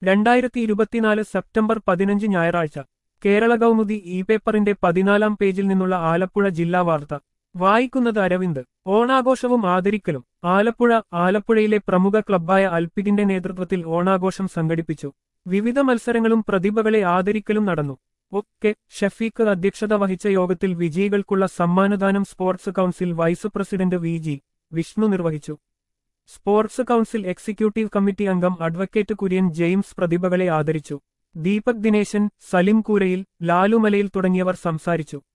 രണ്ടായിരത്തി ഇരുപത്തിനാല് സെപ്റ്റംബർ പതിനഞ്ച് ഞായറാഴ്ച കേരള കൗമുദി ഇ പേപ്പറിന്റെ പതിനാലാം പേജിൽ നിന്നുള്ള ആലപ്പുഴ ജില്ലാ വാർത്ത വായിക്കുന്നത് അരവിന്ദ് ഓണാഘോഷവും ആദരിക്കലും ആലപ്പുഴ ആലപ്പുഴയിലെ പ്രമുഖ ക്ലബ്ബായ അൽപ്പികിന്റെ നേതൃത്വത്തിൽ ഓണാഘോഷം സംഘടിപ്പിച്ചു വിവിധ മത്സരങ്ങളും പ്രതിഭകളെ ആദരിക്കലും നടന്നു ഒക്കെ ഷഫീഖ് അധ്യക്ഷത വഹിച്ച യോഗത്തിൽ വിജയികൾക്കുള്ള സമ്മാനദാനം sports council vice president V G Vishnu നിർവഹിച്ചു സ്പോർട്സ് കൗൺസിൽ എക്സിക്യൂട്ടീവ് കമ്മിറ്റി അംഗം അഡ്വക്കേറ്റ് കുര്യൻ ജെയിംസ് പ്രതിഭകളെ ആദരിച്ചു ദീപക് ദിനേശൻ സലിം കൂരയിൽ ലാലുമലയിൽ തുടങ്ങിയവർ സംസാരിച്ചു